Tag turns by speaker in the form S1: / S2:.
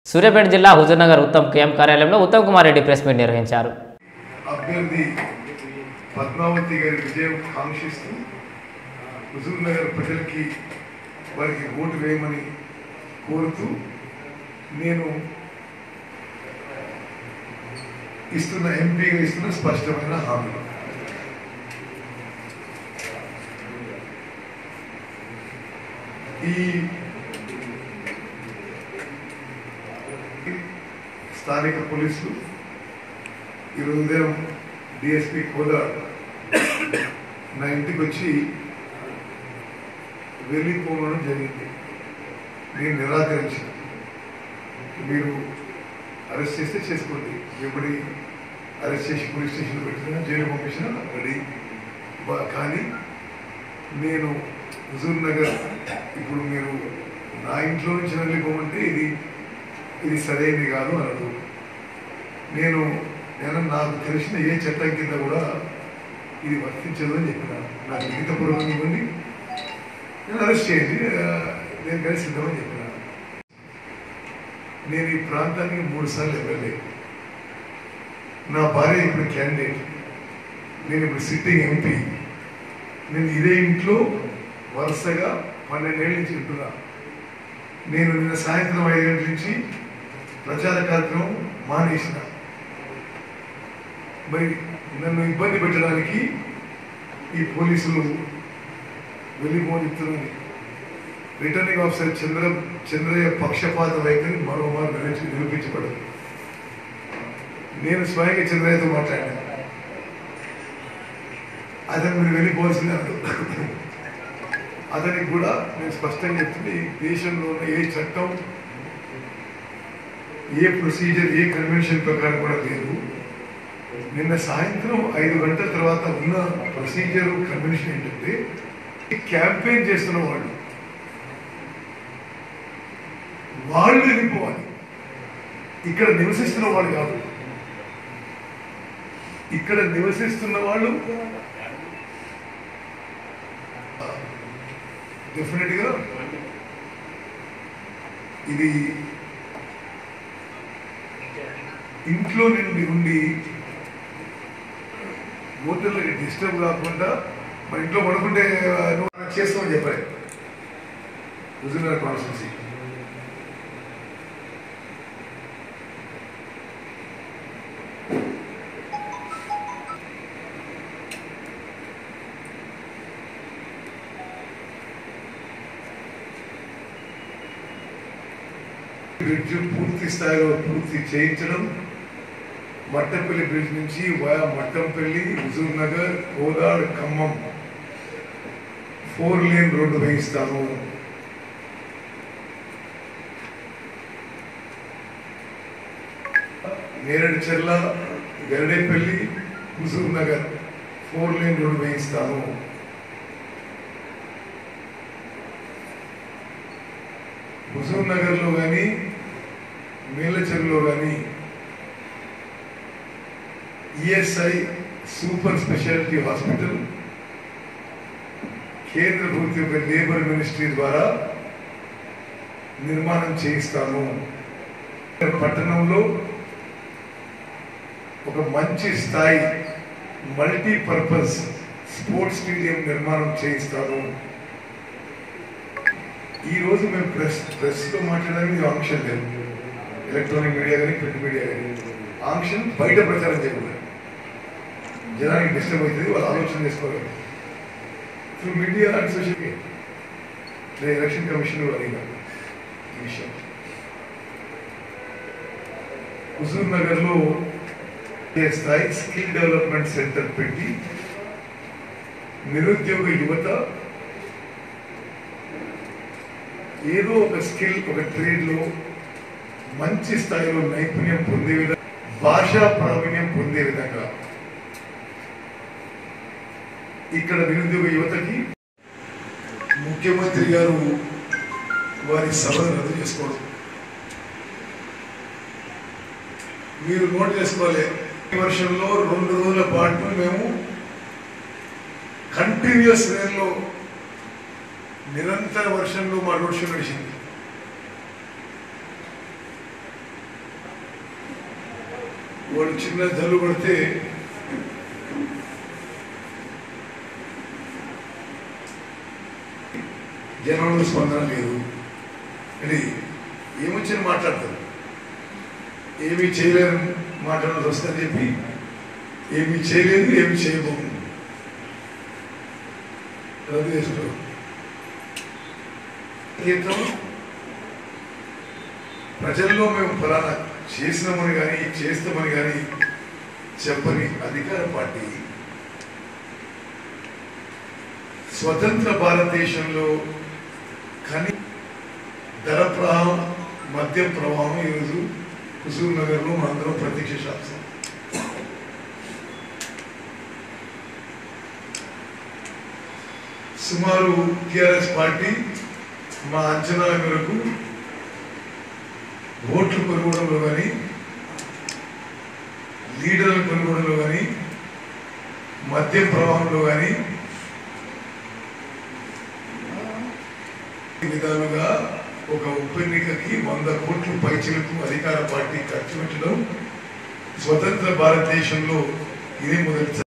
S1: సూర్యాపేట జిల్లా హుజూర్నగర్ ఉత్తమ్ క్యాంప్ కార్యాలయంలో Uttam Kumar Reddy press meet నిర్వహించారు
S2: అభ్యర్థి పద్మావతి గారి విజయం కాంక్షిస్తూ హుజూర్ నగర్ ప్రజలకి వారికి ఓటు వేయమని కోరుతూ నేను ఇస్తున్న ఎంపీగా ఇస్తున్న స్పష్టమైన హామీ ఈ స్థానిక పోలీసులు ఈరోజు ఉదయం డిఎస్పి కోదా నా ఇంటికి వచ్చి వెళ్ళిపోవడం జరిగింది నేను నిరాకరించిన మీరు అరెస్ట్ చేస్తే చేసుకోండి ఎప్పటి అరెస్ట్ చేసి పోలీస్ స్టేషన్ పెట్టినా జైలు పంపించినా రెడీ బా- కానీ నేను హుజూర్ నగర్ ఇప్పుడు మీరు నా ఇంట్లో నుంచి వెళ్ళిపోమంటే ఇది ఇది సరైనది కాదు అనదు నేను నేను నాకు తెలిసిన ఏ చట్టం కింద కూడా ఇది వర్తించదు అని చెప్పిన నాకు లిఖితపూర్వకం ఇవ్వండి నేను అరెస్ట్ చేయండి ఆ, నేను కలిసి సిద్ధమని చెప్పిన నేను ఈ ప్రాంతానికి మూడు సార్లు ఎమ్మెల్యే నా భార్య ఇప్పుడు క్యాండిడేట్ నేను ఇప్పుడు సిట్టింగ్ ఎంపీ నేను ఇదే ఇంట్లో వరుసగా పన్నెండేళ్ళ నుంచి ఉంటున్నా నేను నిన్న సాయంత్రం ఐదు గంటల నుంచి ప్రచార కార్యక్రమం మానేసిన మరి నన్ను ఇబ్బంది పెట్టడానికి ఈ పోలీసులు వెళ్ళిపోనిస్తున్నది రిటర్నింగ్ ఆఫీసర్ చంద్ర చంద్రయ్య పక్షపాత వైఖరి మరోమారు నిరూపించి నిరూపించబడదు నేను స్వయంగా చంద్రయ్యతో మాట్లాడాను అతను మీరు వెళ్ళిపోవాల్సిందే అన్నాడు అతనికి కూడా నేను స్పష్టంగా చెప్తుంది ఈ దేశంలో ఉన్న ఏ చట్టం ఏ ప్రొసీజర్ ఏ కన్వెన్షన్ ప్రకారం కూడా లేదు నిన్న సాయంత్రం ఐదు గంటల తర్వాత ఉన్న ప్రొసీజర్ కన్వెన్షన్ ఏంటంటే క్యాంపెయిన్ చేస్తున్న వాళ్ళు వాళ్ళు వెళ్ళిపోవాలి ఇక్కడ నివసిస్తున్న వాళ్ళు కాదు ఇక్కడ నివసిస్తున్న వాళ్ళు డెఫినెట్ గా ఇది ఇంట్లో నుండి ఉండి ఓటర్లకి డిస్టర్బ్ కాకుండా మన ఇంట్లో పడుకుంటే ఆ, నువ్వు నాకు చేస్తామని చెప్పారు హుజూర్నగర్ కాన్స్టిట్యూన్సీ బ్రిడ్జ్ పూర్తి స్థాయిలో పూర్తి చేయించడం మట్టంపల్లి బ్రిడ్జ్ నుంచి via Mattampally Huzurnagar Kodad Khammam four lane road వేయిస్తాను Neredcherla Garidepally Huzurnagar four lane road వేయిస్తాను హుజూర్ నగర్లో కానీ మేలచెరులో కానీ ఈఎస్ఐ సూపర్ స్పెషాలిటీ హాస్పిటల్ కేంద్ర ప్రభుత్వ యొక్క లేబర్ మినిస్ట్రీ ద్వారా నిర్మాణం చేయిస్తాను పట్టణంలో ఒక మంచి స్థాయి మల్టీపర్పస్ స్పోర్ట్స్ స్టేడియం నిర్మాణం చేయిస్తాను ఈ రోజు మేము ప్రెస్ ప్రెస్ లో మాట్లాడడానికి ఇది ఆంక్షన్ లేదు ఎలక్ట్రానిక్ మీడియా కానీ ప్రింట్ మీడియా కానీ ఆంక్షన్ బయట ప్రచారం చేయకూడదు జనానికి డిస్టర్బ్ అవుతుంది వాళ్ళు ఆలోచన చేసుకోవాలి through media and social media నేను ఎలక్షన్ కమిషన్ అడిగిన ఈ విషయం హుజూర్ నగర్ లో స్థాయి స్కిల్ డెవలప్మెంట్ సెంటర్ పెట్టి నిరుద్యోగ యువత ఏదో ఒక స్కిల్ ఒక ట్రేడ్ లో మంచి స్థాయిలో నైపుణ్యం పొందే విధంగా భాషా ప్రావీణ్యం పొందే విధంగా ఇక్కడ నిరుద్యోగ యువతకి ముఖ్యమంత్రి గారు వారి సభను రద్దు చేసుకోవడం మీరు నోట్ చేసుకోవాలి ఈ వర్షంలో రెండు రోజుల పాటు మేము కంటిన్యూస్ వేర్లో నిరంతర వర్షంలో మా రోడ్ షో నడిచింది వాడు చిన్న జల్లు పడితే జనంలో స్పందన లేదు ఇది ఏమొచ్చిన మాట్లాడతారు ఏమీ చేయలేని మాట్లాడాల్సి వస్తుందని చెప్పి ఏమీ చేయలేదు ఏమి చేయబోము రద్దు చేసుకో గీతం ప్రజల్లో మేము ఫలానా చేసినామని కానీ చేస్తామని కానీ చెప్పని అధికార పార్టీ స్వతంత్ర భారతదేశంలో కని ధర ప్రవాహం మద్య ప్రవాహం ఈరోజు హుజూర్ నగర్లో మనందరం ప్రత్యక్ష శాస్త్రం సుమారు టిఆర్ఎస్ పార్టీ మా అంచనాల మేరకు ఓట్లు కొనుగోడంలో కానీ లీడర్లు కొనుగోడంలో కానీ మద్యం ప్రవాహంలో కానీ ఈ విధాలుగా ఒక ఉప ఎన్నికకి వంద కోట్లు పైచిలకు అధికార పార్టీ ఖర్చు పెట్టడం స్వతంత్ర భారతదేశంలో ఇది మొదటి